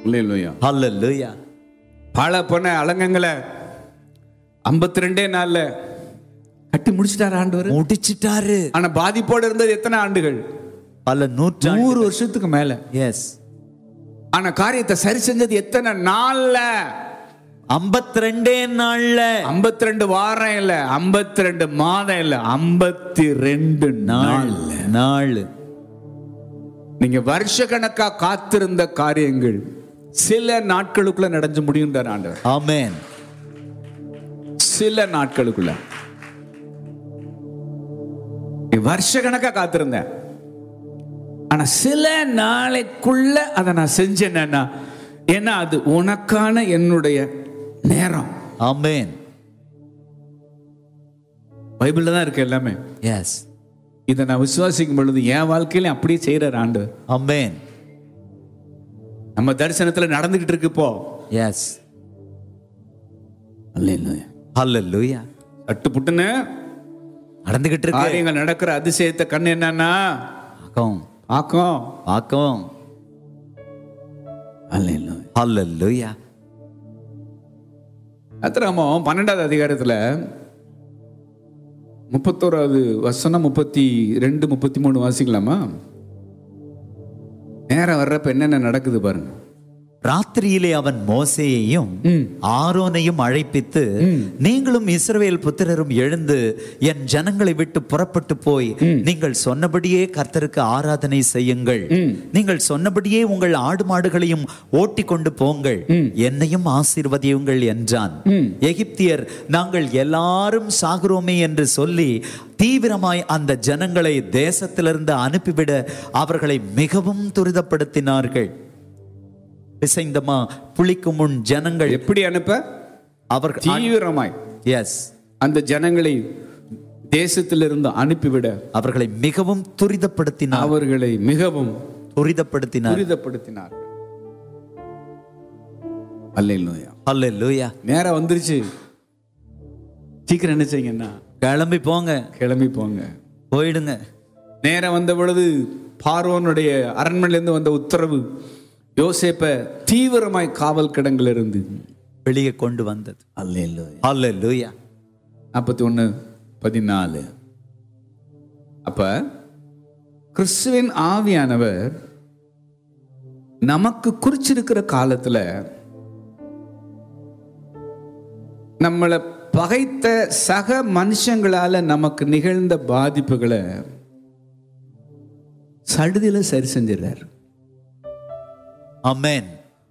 இல்லையா ஹalleluya பல பொண்ண அலங்கங்களை ஐம்பத்தி ரெண்டே நாள்ல கட்டி முடிச்சிட்டாரு ஆண்டவர் முடிச்சிட்டாரு ஆனா பாதிப்போடு இருந்தது எத்தனை ஆண்டுகள் பல நூற்றாண்டு நூறு வருஷத்துக்கு மேல எஸ் ஆனா காரியத்தை சரி செஞ்சது எத்தனை நாள்ல 52 நாள்ல 52 ரெண்டு வாரம் இல்ல 52 ரெண்டு மாதம் இல்ல 52 ரெண்டு நாள் நாள் நாள் நீங்க வருஷ கணக்கா காத்திருந்த காரியங்கள் சில நாட்களுக்குள்ள நடந்து முடியுன்றார் ஆண்டவர் ஆமென் சில நாட்களுக்குள்ள நீ வருஷ கணக்கா காத்திருந்தேன் ஆனா சில நாளைக்குள்ள அதை நான் செஞ்சேன்னா ஏன்னா அது உனக்கான என்னுடைய நேரம் ஆமென் பைபிள்ல தான் இருக்கு எல்லாமே எஸ் இதை நான் விசுவாசிக்கும் பொழுது என் வாழ்க்கையில அப்படியே செய்யறார் ஆண்டவர் ஆமென் நம்ம தரிசனத்துல நடந்துகிட்டு இருக்கு இப்போ எஸ் அல்ல ஹalleluya சட்டு புட்டுன்னு நடந்துகிட்டு இருக்கு காரியங்கள் நடக்கிற அதிசயத்தை கண்ணு என்னன்னா ஆக்கம் ஆக்கம் ஆக்கம் அல்ல ஹalleluya அத்திராமம் பன்னெண்டாவது அதிகாரத்துல முப்பத்தோராவது வசனம் முப்பத்தி ரெண்டு முப்பத்தி மூணு வாசிக்கலாமா நேரம் வர்றப்ப என்னென்ன நடக்குது பாருங்க ராத்திரியிலே அவன் மோசேயையும் ம். ஆரோனையும் அழைப்பித்து நீங்களும் இஸ்ரவேல் புத்திரரும் எழுந்து என் ஜனங்களை விட்டு புறப்பட்டு போய் நீங்கள் சொன்னபடியே கர்த்தருக்கு ஆராதனை செய்யுங்கள் நீங்கள் சொன்னபடியே உங்கள் ஆடு மாடுகளையும் ஓட்டி கொண்டு போங்கள் என்னையும் ஆசீர்வதியுங்கள் என்றான் எகிப்தியர் நாங்கள் எல்லாரும் சாகுறோமே என்று சொல்லி தீவிரமாய் அந்த ஜனங்களை தேசத்திலிருந்து அனுப்பிவிட அவர்களை மிகவும் துரிதப்படுத்தினார்கள் பிசைந்தமா புளிக்கும் முன் ஜனங்கள் எப்படி அனுப்ப அவர்கள் தீவிரமாய் எஸ் அந்த ஜனங்களை தேசத்திலிருந்து அனுப்பிவிட அவர்களை மிகவும் துரிதப்படுத்தினார் அவர்களை மிகவும் துரிதப்படுத்தினார் துரிதப்படுத்தினார் அல்லேலூயா அல்லேலூயா நேரம் வந்துருச்சு சீக்கிரம் என்ன செய்யுங்கன்னா கிளம்பி போங்க கிளம்பி போங்க போயிடுங்க நேரம் வந்த பொழுது பார்வோனுடைய அரண்மனையிலிருந்து வந்த உத்தரவு யோசேப்ப தீவிரமாய் காவல் கிடங்கில் இருந்து வெளியே கொண்டு வந்தது அல்லேலூயா அல்லேலூயா நாற்பத்தி ஒன்று பதினாலு அப்ப கிறிஸ்துவின் ஆவியானவர் நமக்கு குறிச்சிருக்கிற காலத்துல நம்மளை பகைத்த சக மனுஷங்களால நமக்கு நிகழ்ந்த பாதிப்புகளை சடுதியில சரி செஞ்சிடறார் அமேன்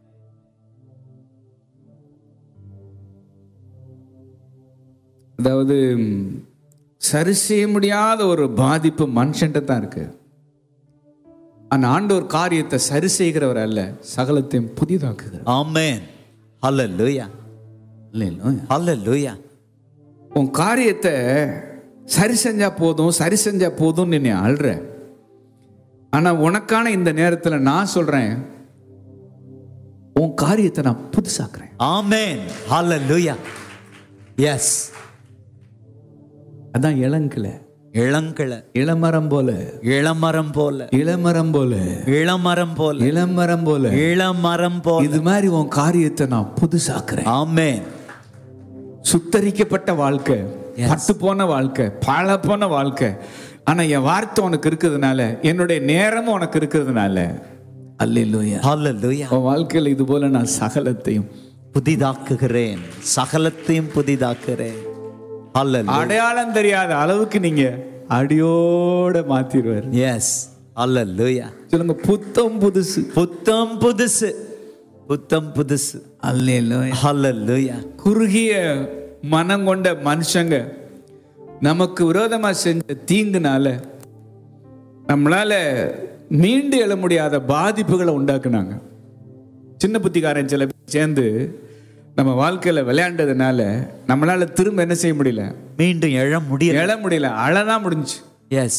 அதாவது ம், சரி செய்ய முடியாத ஒரு பாதிப்பு மனுஷன்ட்ட தான் இருக்கு ஆனா ஆண்டவர் காரியத்தை சரி செய்கிறவர் அல்ல சகலத்தையும் புதிதாக்குகிறார் ஆமென் அல்லேலூயா இல்லைங்களா அல்லேலூயா உன் காரியத்தை சரி செஞ்சா போதும் சரி செஞ்சா போதும்னு நீ அழுற ஆனா உனக்கான இந்த நேரத்துல நான் சொல்றேன் உன் காரியத்தை நான் புதுசாக்குறேன் ஆமென் அல்லேலூயா எஸ் அதான் இளங்கிளை இளங்கிள இளமரம் போல இளமரம் போல இளமரம் போல இளமரம் போல இளமரம் போல இளமரம் போல இது மாதிரி உன் காரியத்தை நான் புதுசாக்குறேன் ஆமென் சுத்தரிக்கப்பட்ட வாழ்க்கை பட்டு போன வாழ்க்கை பழ போன வாழ்க்கை ஆனா என் வார்த்தை உனக்கு இருக்கிறதுனால என்னுடைய நேரமும் உனக்கு இருக்கிறதுனால அல்லேலூயா அல்லேலூயா உன் வாழ்க்கையில இது போல நான் சகலத்தையும் புதிதாக்குகிறேன் சகலத்தையும் புதிதாக்குகிறேன் அல்லேலூயா அடையாளம் தெரியாத அளவுக்கு நீங்க அடியோட மாத்திடுவார் எஸ் அல்லேலூயா சொல்லுங்க புத்தம் புதுசு புத்தம் புதுசு புத்தம் புதுசு அல்லேலூயா அல்லேலூயா குறுகிய மனம் கொண்ட மனுஷங்க நமக்கு விரோதமா செஞ்ச தீங்குனால நம்மளால மீண்டு எழ முடியாத பாதிப்புகளை உண்டாக்குனாங்க சின்ன புத்திக்காரன் சில பேர் சேர்ந்து நம்ம வாழ்க்கையில விளையாண்டதுனால நம்மளால திரும்ப என்ன செய்ய முடியல மீண்டும் எழ முடியல எழ முடியல அழதான் முடிஞ்சு எஸ்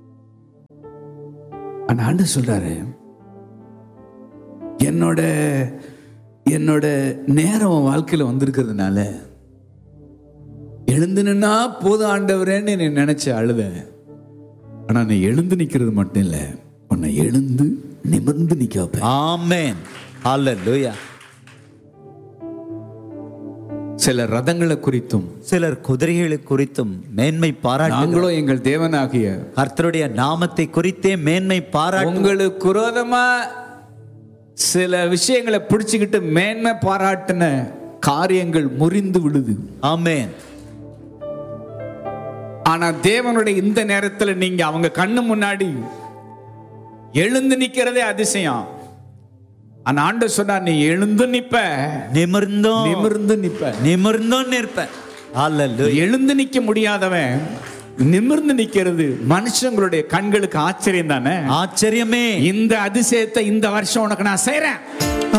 ஆனா ஆண்டு சொல்றாரு என்னோட என்னோட நேரம் உன் வாழ்க்கையில வந்திருக்கிறதுனால எழுந்து நின்னா போதும் ஆண்டவரேன்னு நீ நினைச்ச அழுத ஆனா நீ எழுந்து நிக்கிறது மட்டும் இல்ல உன்னை எழுந்து நிமிர்ந்து நிக்க வைப்பேன் ஆமென் அல்லேலூயா சில ரதங்களை குறித்தும் சிலர் குதிரைகளை குறித்தும் மேன்மை பாராட்டு நாங்களோ எங்கள் தேவனாகிய கர்த்தருடைய நாமத்தை குறித்தே மேன்மை பாராட்டு உங்களுக்கு விரோதமா சில விஷயங்களை பிடிச்சுக்கிட்டு மேன்மை பாராட்டின காரியங்கள் முறிந்து விடுது ஆமென் ஆனா தேவனுடைய இந்த நேரத்துல நீங்க அவங்க கண்ணு முன்னாடி எழுந்து நிக்கிறதே அதிசயம் ஆனா ஆண்டவர் சொன்னா நீ எழுந்து நிப்ப நிமிர்ந்தோம் நிமிர்ந்து நிப்ப நிமிர்ந்தோம் நிற்பேன் அல்லேலூயா எழுந்து நிக்க முடியாதவன் நிமிர்ந்து நிக்கிறது மனுஷங்களுடைய கண்களுக்கு ஆச்சரியம் தானே ஆச்சரியமே இந்த அதிசயத்தை இந்த வருஷம் உனக்கு நான் செய்றேன்